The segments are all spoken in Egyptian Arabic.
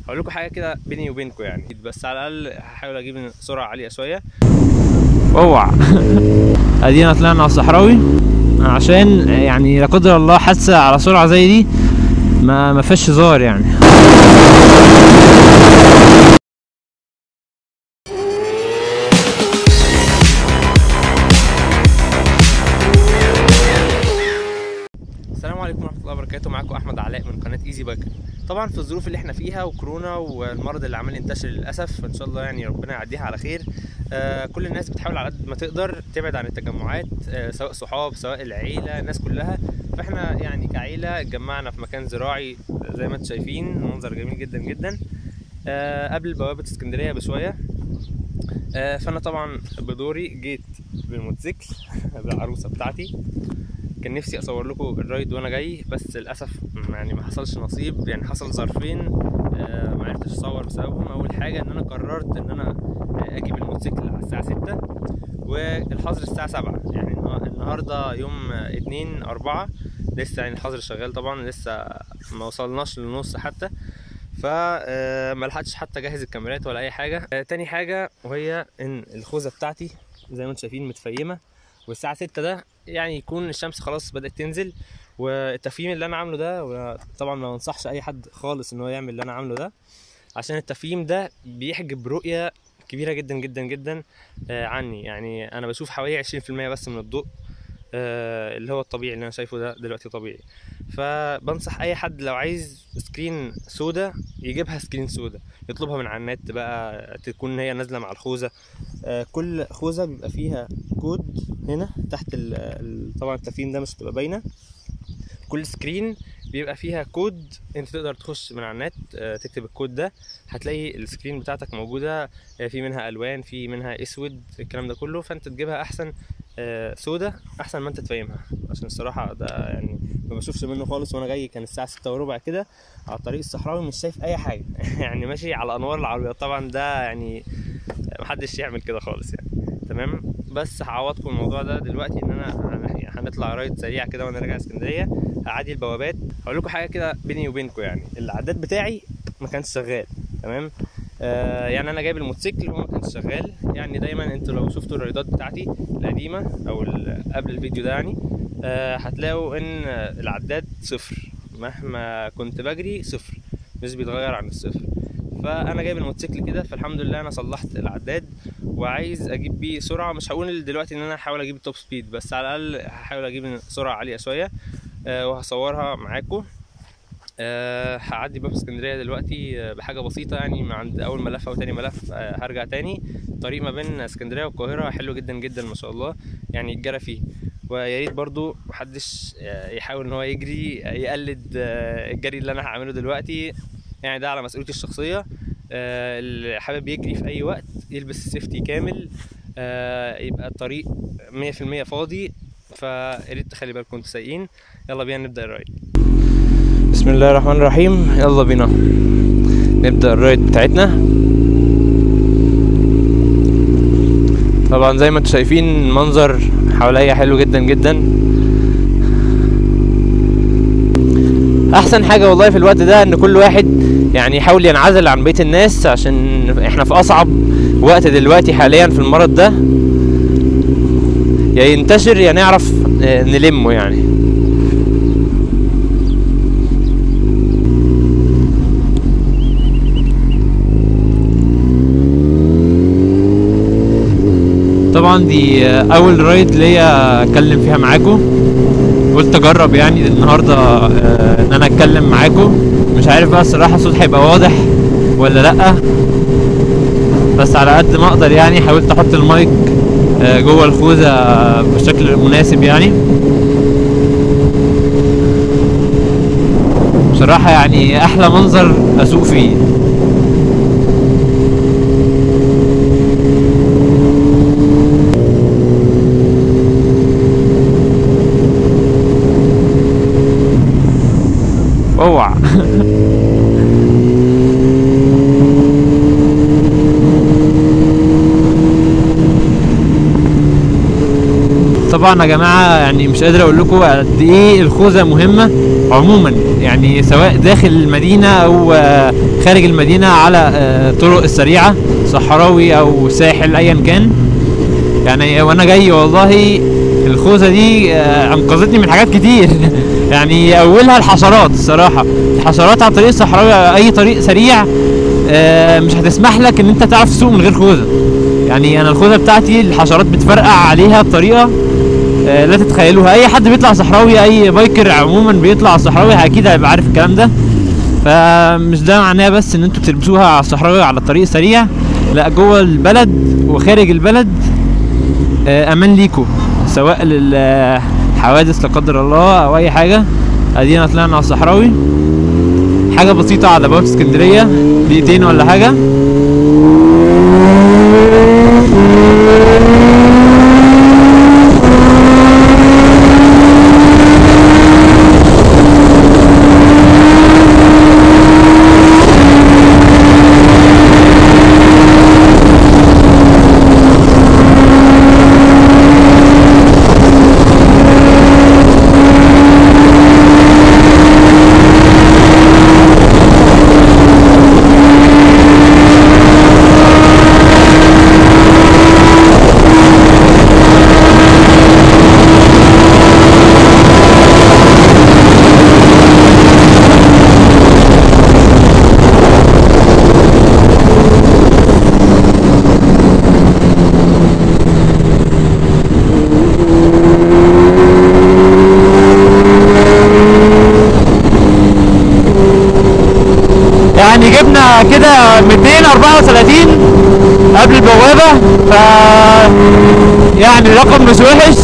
هقول لكم حاجه كده بيني وبينكم يعني بس على الاقل هحاول اجيب سرعه عاليه شويه اوعى ادينا طلعنا على الصحراوي عشان يعني لا قدر الله حادثه على سرعه زي دي ما ما فيهاش هزار يعني السلام عليكم ورحمه الله وبركاته معاكم احمد علاء من قناه ايزي بايكر طبعا في الظروف اللي احنا فيها وكورونا والمرض اللي عمال ينتشر للاسف ان شاء الله يعني ربنا يعديها على خير آه كل الناس بتحاول على قد ما تقدر تبعد عن التجمعات آه سواء صحاب سواء العيله الناس كلها فاحنا يعني كعيله اتجمعنا في مكان زراعي زي ما انتم شايفين منظر جميل جدا جدا آه قبل بوابه اسكندريه بشويه آه فانا طبعا بدوري جيت بالموتوسيكل بالعروسه بتاعتي كان نفسي اصور لكم الرايد وانا جاي بس للاسف يعني ما حصلش نصيب يعني حصل ظرفين آه ما عرفتش اصور بسببهم اول حاجه ان انا قررت ان انا اجيب الموتوسيكل على الساعه 6 والحظر الساعه 7 يعني النهارده يوم 2 4 لسه يعني الحظر شغال طبعا لسه ما وصلناش للنص حتى فما لحقتش حتى اجهز الكاميرات ولا اي حاجه آه تاني حاجه وهي ان الخوذه بتاعتي زي ما انتم شايفين متفيمه والساعه 6 ده يعني يكون الشمس خلاص بدات تنزل والتفهيم اللي انا عامله ده طبعا ما بنصحش اي حد خالص ان هو يعمل اللي انا عامله ده عشان التفهيم ده بيحجب رؤيه كبيره جدا جدا جدا آه عني يعني انا بشوف حوالي 20% بس من الضوء آه اللي هو الطبيعي اللي انا شايفه ده دلوقتي طبيعي فبنصح اي حد لو عايز سكرين سودا يجيبها سكرين سودا يطلبها من على النت بقى تكون هي نازله مع الخوذه آه كل خوذه بيبقى فيها كود هنا تحت ال ال طبعا التفهيم ده مش هتبقى باينه كل سكرين بيبقى فيها كود انت تقدر تخش من على النت آه تكتب الكود ده هتلاقي السكرين بتاعتك موجوده آه في منها الوان في منها اسود الكلام ده كله فانت تجيبها احسن سودا احسن ما انت تفهمها عشان الصراحه ده يعني ما بشوفش منه خالص وانا جاي كان الساعه ستة وربع كده على الطريق الصحراوي مش شايف اي حاجه يعني ماشي على انوار العربيات طبعا ده يعني محدش يعمل كده خالص يعني تمام بس هعوضكم الموضوع ده دلوقتي ان انا هنطلع رايد سريع كده وانا راجع اسكندريه هعدي البوابات هقول لكم حاجه كده بيني وبينكم يعني العداد بتاعي ما كانش شغال تمام آه يعني انا جايب الموتوسيكل وما كانش شغال يعني دايما انتوا لو شفتوا الرايدات بتاعتي القديمه او قبل الفيديو ده يعني آه هتلاقوا ان العداد صفر مهما كنت بجري صفر مش بيتغير عن الصفر فانا جايب الموتوسيكل كده فالحمد لله انا صلحت العداد وعايز اجيب بيه سرعه مش هقول دلوقتي ان انا هحاول اجيب توب سبيد بس على الاقل هحاول اجيب سرعه عاليه شويه آه وهصورها معاكم أه هعدي باب اسكندريه دلوقتي أه بحاجه بسيطه يعني من عند اول ملف او تاني ملف أه هرجع تاني الطريق ما بين اسكندريه والقاهره حلو جدا جدا ما شاء الله يعني يتجرى فيه ويا ريت برضو محدش يحاول ان هو يجري يقلد الجري اللي انا هعمله دلوقتي يعني ده على مسؤوليتي الشخصيه اللي حابب يجري في اي وقت يلبس سيفتي كامل يبقى الطريق 100% فاضي فيا ريت تخلي بالكم انتوا سايقين يلا بينا نبدا الرايد بسم الله الرحمن الرحيم يلا بينا نبدا الرايد بتاعتنا طبعا زي ما انتم شايفين منظر حواليا حلو جدا جدا احسن حاجه والله في الوقت ده ان كل واحد يعني يحاول ينعزل عن بيت الناس عشان احنا في اصعب وقت دلوقتي حاليا في المرض ده يا ينتشر يا نعرف نلمه يعني طبعا دي اول رايد ليا اتكلم فيها معاكم قلت اجرب يعني النهارده ان انا اتكلم معاكم مش عارف بقى الصراحه الصوت هيبقى واضح ولا لا بس على قد ما اقدر يعني حاولت احط المايك جوه الخوذه بشكل مناسب يعني بصراحه يعني احلى منظر اسوق فيه اوعى طبعا يا جماعه يعني مش قادر اقول لكم قد ايه الخوذه مهمه عموما يعني سواء داخل المدينه او آه، خارج المدينه على آه، الطرق السريعه صحراوي او ساحل ايا كان يعني وانا جاي والله الخوذه دي آه، انقذتني من حاجات كتير يعني اولها الحشرات الصراحه الحشرات على الطريق الصحراوي أو اي طريق سريع آه، مش هتسمح لك ان انت تعرف تسوق من غير خوذه يعني انا الخوذه بتاعتي الحشرات بتفرقع عليها بطريقه آه، لا تتخيلوها اي حد بيطلع صحراوي اي بايكر عموما بيطلع صحراوي اكيد هيبقى عارف الكلام ده فمش ده معناه بس ان انتوا تلبسوها على الصحراوي على الطريق السريع لا جوه البلد وخارج البلد آه، امان ليكوا سواء للحوادث لا قدر الله او اي حاجه ادينا طلعنا على الصحراوي حاجه بسيطه على بوابه اسكندريه دقيقتين ولا حاجه يعني جبنا كده 234 قبل البوابة ف يعني رقم مش وحش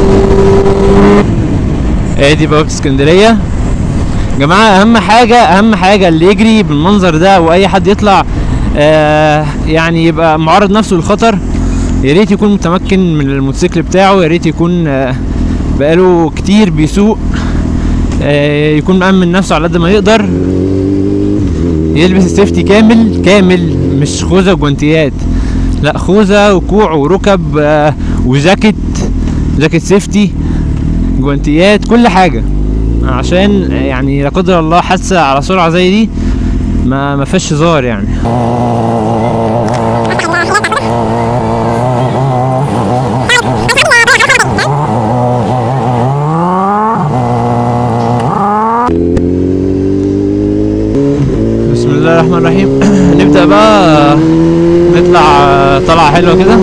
ادي بوابة اسكندرية يا جماعة أهم حاجة أهم حاجة اللي يجري بالمنظر ده وأي حد يطلع آه يعني يبقى معرض نفسه للخطر يا ريت يكون متمكن من الموتوسيكل بتاعه يا ريت يكون آه بقاله كتير بيسوق آه يكون مأمن نفسه على قد ما يقدر يلبس السيفتي كامل كامل مش خوذه وجوانتيات لا خوذه وكوع وركب آه، وجاكيت جاكيت سيفتي جوانتيات كل حاجه عشان يعني لا قدر الله حادثه على سرعه زي دي ما ما فيهاش هزار يعني بسم الله الرحمن الرحيم نبدأ بقى نطلع طلعة حلوة كده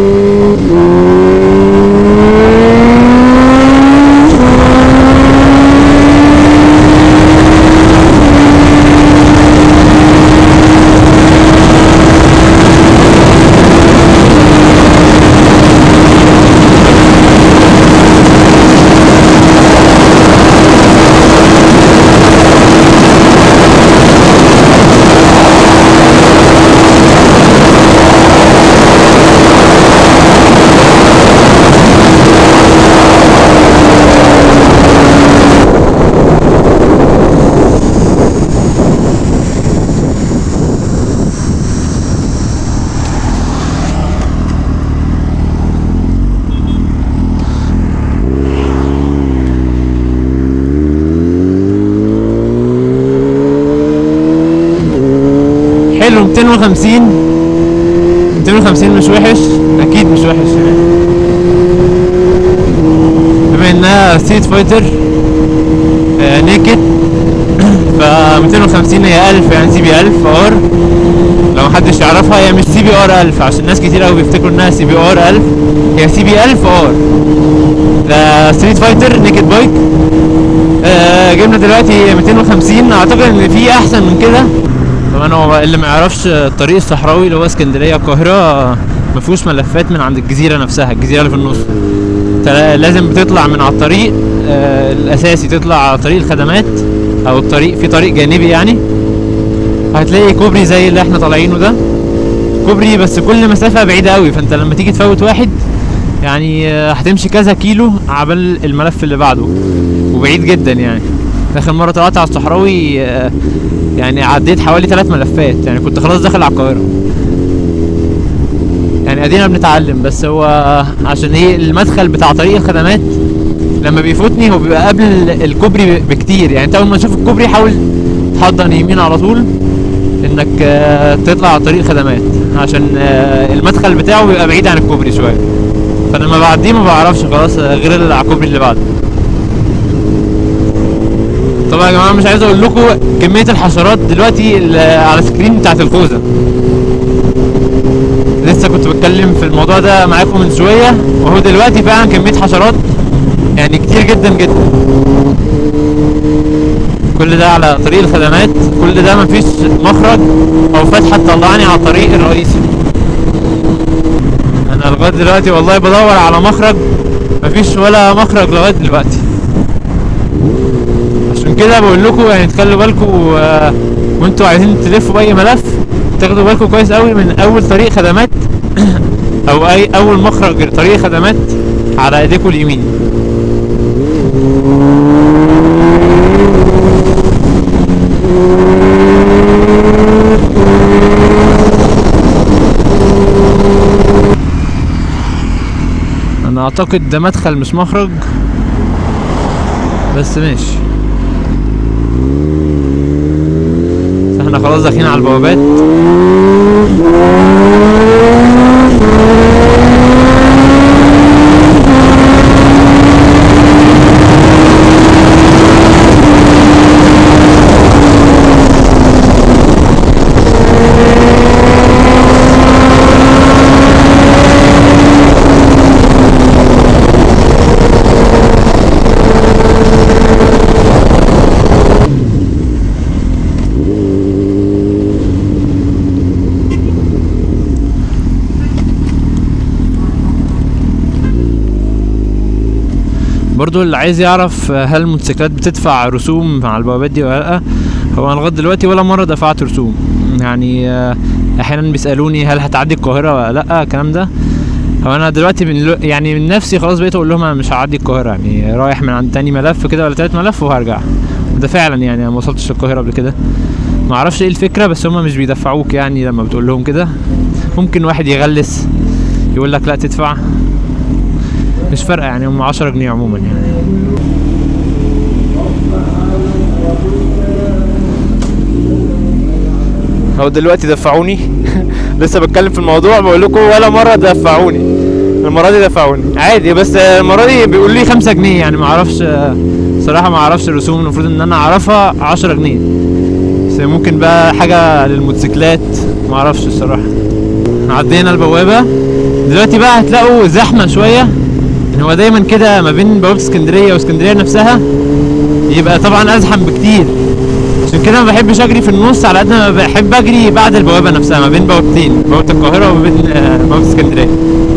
حلو 250 250 مش وحش اكيد مش وحش يعني بما انها ستريت فايتر آه نيكد ف 250 هي 1000 يعني سي بي 1000 ار لو محدش يعرفها هي مش سي بي ار 1000 عشان ناس كتير قوي بيفتكروا انها سي بي ار 1000 هي سي بي 1000 ار ده ستريت فايتر نيكد بايك آه جبنا دلوقتي 250 اعتقد ان في احسن من كده طبعا هو اللي ما يعرفش الطريق الصحراوي اللي هو اسكندريه القاهره ما فيهوش ملفات من عند الجزيره نفسها الجزيره اللي في النص انت لازم بتطلع من على الطريق آه الاساسي تطلع على طريق الخدمات او الطريق في طريق جانبي يعني هتلاقي كوبري زي اللي احنا طالعينه ده كوبري بس كل مسافه بعيده قوي فانت لما تيجي تفوت واحد يعني آه، هتمشي كذا كيلو عبال الملف اللي بعده وبعيد جدا يعني اخر مره طلعت على الصحراوي آه، يعني عديت حوالي ثلاث ملفات يعني كنت خلاص داخل على القاهره يعني ادينا بنتعلم بس هو عشان ايه المدخل بتاع طريق الخدمات لما بيفوتني هو بيبقى قبل ال- الكوبري بكتير يعني انت اول ما تشوف الكوبري حاول تحضن يمين على طول انك آه، تطلع على طريق الخدمات عشان آه، المدخل بتاعه بيبقى بعيد عن الكوبري شويه فانا لما بعديه ما بعرفش خلاص آه، غير اللي على الكوبري اللي بعده طبعا يا جماعه مش عايز اقول لكم كميه الحشرات دلوقتي اللي على السكرين بتاعت الخوذه لسه كنت بتكلم في الموضوع ده معاكم من شويه وهو دلوقتي فعلا كميه حشرات يعني كتير جدا جدا كل ده على طريق الخدمات كل ده مفيش مخرج او فتحه تطلعني على الطريق الرئيسي انا لغايه دلوقتي والله بدور على مخرج مفيش ولا مخرج لغايه دلوقتي عشان كده بقول لكم يعني تخلوا بالكم آه، وانتوا عايزين تلفوا باي ملف تاخدوا بالكم كويس قوي من اول طريق خدمات او اي اول مخرج طريق خدمات على ايديكم اليمين انا اعتقد ده مدخل مش مخرج بس ماشي بس احنا خلاص داخلين على البوابات برضو اللي عايز يعرف آه، هل الموتوسيكلات بتدفع رسوم على البوابات دي ولا لا هو انا لغايه دلوقتي ولا مره دفعت رسوم يعني آه، احيانا بيسالوني هل هتعدي القاهره ولا لا الكلام ده هو انا دلوقتي من لو- يعني من نفسي خلاص بقيت اقول لهم انا مش هعدي القاهره يعني رايح من عند تاني ملف كده ولا تالت ملف وهرجع وده فعلا يعني انا ما وصلتش القاهره قبل كده ما اعرفش ايه الفكره بس هما مش بيدفعوك يعني لما بتقول لهم كده ممكن واحد يغلس يقول لك لا تدفع مش فارقه يعني هم 10 جنيه عموما يعني هو دلوقتي دفعوني لسه بتكلم في الموضوع بقول لكم ولا مره دفعوني المره دي دفعوني عادي بس المره دي بيقولوا لي 5 جنيه يعني ما اعرفش صراحه ما اعرفش الرسوم المفروض ان انا اعرفها 10 جنيه بس ممكن بقى حاجه للموتوسيكلات ما اعرفش الصراحه عدينا البوابه دلوقتي بقى هتلاقوا زحمه شويه يعني هو دايما كده ما بين بوابه اسكندريه واسكندريه نفسها يبقى طبعا ازحم بكتير عشان كده ما بحبش اجري في النص على قد ما بحب اجري بعد البوابه نفسها ما بين بوابتين بوابه القاهره وما بين آه، بوابه اسكندريه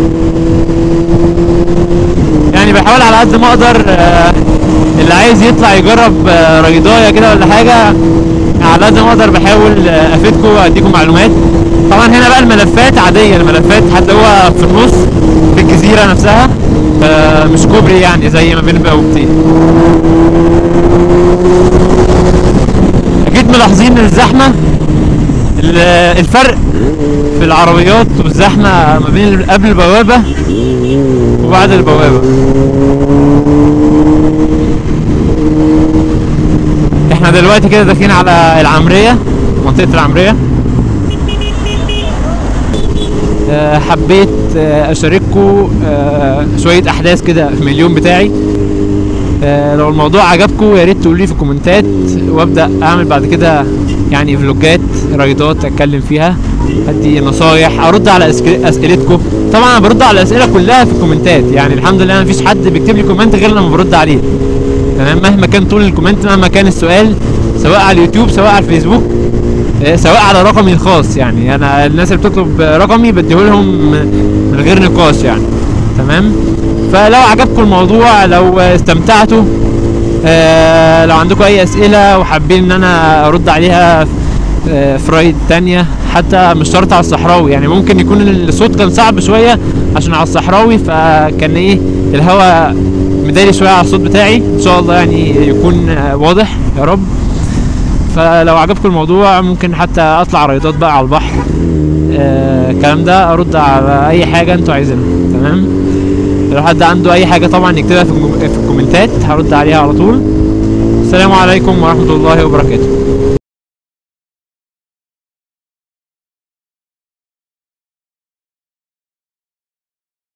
يعني بحاول على قد ما اقدر آه، اللي عايز يطلع يجرب آه، ريضايه كده ولا حاجه على قد ما اقدر بحاول آه، افيدكم واديكم معلومات طبعا هنا بقى الملفات عاديه الملفات هتلاقوها في النص في الجزيره نفسها آه، مش كوبري يعني زي ما بين البوابتين اكيد ملاحظين الزحمه ال- الفرق في العربيات والزحمه ما بين ال- قبل البوابه وبعد البوابه احنا دلوقتي كده داخلين على العمريه منطقه العمريه آه، حبيت آه، اشارككم آه، شويه احداث كده في اليوم بتاعي آه، لو الموضوع عجبكم يا ريت تقولوا لي في الكومنتات وابدا اعمل بعد كده يعني فلوجات رايدات اتكلم فيها ادي نصايح ارد على أسك- اسئلتكم طبعا انا برد على الاسئله كلها في الكومنتات يعني الحمد لله مفيش حد بيكتب لي كومنت غير لما برد عليه تمام مهما كان طول الكومنت مهما كان السؤال سواء على اليوتيوب سواء على الفيسبوك آه، سواء على رقمي الخاص يعني انا الناس اللي بتطلب رقمي بديهولهم من غير نقاش يعني تمام فلو عجبكم الموضوع لو استمتعتوا آه لو عندكم اي اسئله وحابين ان انا ارد عليها آه في رايد تانية حتى مش شرط على الصحراوي يعني ممكن يكون الصوت كان صعب شويه عشان على الصحراوي فكان ايه الهواء مداري شويه على الصوت بتاعي ان شاء الله يعني يكون آه واضح يا رب فلو عجبكم الموضوع ممكن حتى اطلع رياضات بقى على البحر آه، الكلام ده ارد على اي حاجه انتوا عايزينها تمام لو حد عنده اي حاجه طبعا يكتبها في الجم- في الكومنتات هرد عليها على طول السلام عليكم ورحمه الله وبركاته